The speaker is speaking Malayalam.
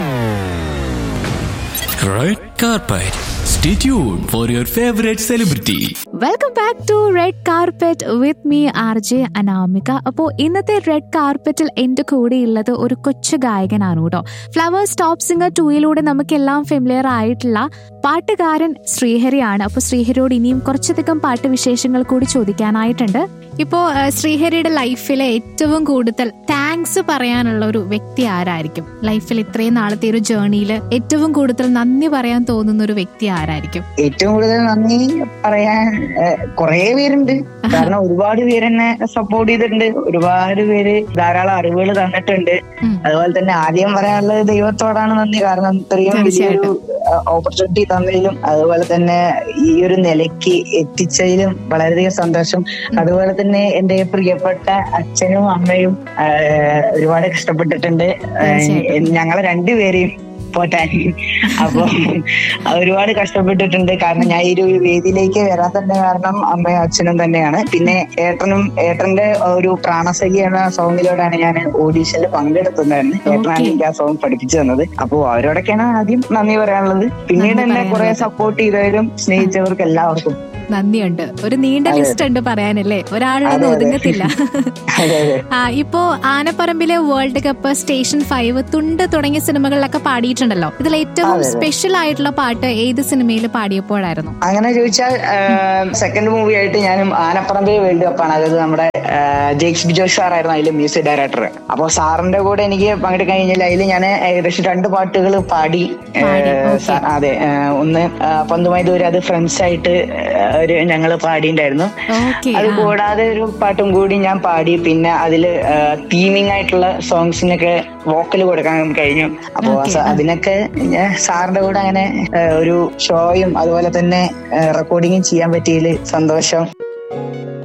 Red carpet. Stay tuned for your favorite celebrity. Welcome back to red carpet with me R J Anamika അപ്പോൾ ഇന്നത്തെ റെഡ് കാർപ്പറ്റിൽ എൻ്റെ കൂടെയുള്ളത് ഒരു കൊച്ചു ഗായകനാണ് കേട്ടോ ഫ്ലവേഴ്സ് ടോപ്പ് സിംഗർ ടൂയിലൂടെ നമുക്കെല്ലാം ഫെമിലിയർ ആയിട്ടുള്ള പാട്ടുകാരൻ ശ്രീഹരിയാണ് അപ്പോൾ ശ്രീഹരിയോട് ഇനിയും കുറച്ചധികം പാട്ട് വിശേഷങ്ങൾ കൂടി ചോദിക്കാനായിട്ടുണ്ട് ഇപ്പോൾ ശ്രീഹരിയുടെ ലൈഫിലെ ഏറ്റവും കൂടുതൽ താങ്ക്സ് പറയാനുള്ള ഒരു വ്യക്തി ആരായിരിക്കും ലൈഫിൽ ഇത്രയും നാളത്തെ ഒരു ജേർണിയിൽ ഏറ്റവും കൂടുതൽ നന്ദി പറയാൻ തോന്നുന്ന ഒരു വ്യക്തി ആരായിരിക്കും ഏറ്റവും കൂടുതൽ നന്ദി പറയാൻ കുറെ പേരുണ്ട് കാരണം ഒരുപാട് പേര് എന്നെ സപ്പോർട്ട് ചെയ്തിട്ടുണ്ട് ഒരുപാട് പേര് ധാരാളം അറിവുകൾ തന്നിട്ടുണ്ട് ഉം. അതുപോലെ തന്നെ ആദ്യം പറയാനുള്ളത് ദൈവത്തോടാണ് നന്ദി കാരണം ഇത്രയും വലിയൊരു ഓപ്പർച്യൂണിറ്റി തന്നതിലും അതുപോലെ തന്നെ ഈ ഒരു നിലയ്ക്ക് എത്തിച്ചതിലും വളരെയധികം സന്തോഷം അതുപോലെ തന്നെ എന്റെ പ്രിയപ്പെട്ട അച്ഛനും അമ്മയും ആ, ഒരുപാട് കഷ്ടപ്പെട്ടിട്ടുണ്ട് ആ, തീർച്ചയായിട്ടും. ഞങ്ങളെ രണ്ടുപേരെയും പോറ്റാൻ അപ്പൊ ഒരുപാട് കഷ്ടപ്പെട്ടിട്ടുണ്ട് കാരണം ഞാൻ ഈ ഒരു വേദിയിലേക്ക് വരാൻ തന്നെ കാരണം അമ്മയും അച്ഛനും തന്നെയാണ് പിന്നെ ഏട്ടനും ഏട്ടന്റെ ഒരു പ്രാണസഖി എന്ന സോങ്ങിലൂടെയാണ് ഞാൻ ഓഡീഷനിൽ പങ്കെടുത്തുണ്ടായിരുന്നത് ഏട്ടനാണ് എനിക്ക് ആ സോങ് പഠിപ്പിച്ചു തന്നത് അപ്പൊ അവരോടൊക്കെയാണ് ആദ്യം നന്ദി പറയാനുള്ളത് പിന്നീട് നന്ദി എന്നെ കുറെ പറയാനുള്ളത്. സപ്പോർട്ട് ചെയ്തവരും സ്നേഹിച്ചവർക്ക് എല്ലാവർക്കും നന്ദിയുണ്ട് ഒരു നീണ്ട അതെ. ലിസ്റ്റ് ഉണ്ട് പറയാനല്ലേ ഒരാളൊന്നും അതെ, അതെ. ഒതുങ്ങത്തില്ല അതെ അതെ ആ ഇപ്പോ ആനപ്പറമ്പിലെ വേൾഡ് കപ്പ് സ്റ്റേഷൻ ഫൈവ് തുണ്ട് തുടങ്ങിയ സിനിമകളിലൊക്കെ പാടിയിട്ടുണ്ടല്ലോ ഇതിൽ ഏറ്റവും അതെ, അതെ. സ്പെഷ്യൽ ആയിട്ടുള്ള പാട്ട് ഏത് സിനിമയിൽ പാടിയപ്പോഴായിരുന്നു അങ്ങനെ ചോദിച്ചാൽ സെക്കൻഡ് മൂവി ആയിട്ട് ഞാനും ആനപ്പറമ്പ് വേൾഡ് കപ്പാണ് അതായത് നമ്മുടെ ജെയ്ക്സ് ബിജോഷ് സാറായിരുന്നു അതിൽ മ്യൂസിക് ഡയറക്ടർ അപ്പോൾ സാറിന്റെ കൂടെ എനിക്ക് പങ്കെടുക്കാൻ കഴിഞ്ഞാൽ അതിൽ ഞാൻ ഏകദേശം രണ്ട് പാട്ടുകൾ പാടി ഏ, പാടി, okay. സ- അതെ ഏ, ഒന്ന് ആ, പന്തുമായി ദൂരെ അത് ഫ്രണ്ട്സ് ആയിട്ട് ഏ, ഒരു ഞങ്ങൾ പാടിയിട്ടുണ്ടായിരുന്നു ഓക്കെ അത് കൂടാതെ ഒരു പാട്ടും കൂടി ഞാൻ പാടി പിന്നെ അതില് തീമിംഗ് ആയിട്ടുള്ള സോങ്സിനൊക്കെ വോക്കൽ കൊടുക്കാൻ കഴിഞ്ഞു അപ്പോ Okay, സ- ആ. അതിനൊക്കെ ഞാൻ സാറിന്റെ കൂടെ അങ്ങനെ ആ, ഒരു ഷോയും അതുപോലെ തന്നെ റെക്കോർഡിങ്ങും ചെയ്യാൻ പറ്റിയതിൽ സന്തോഷം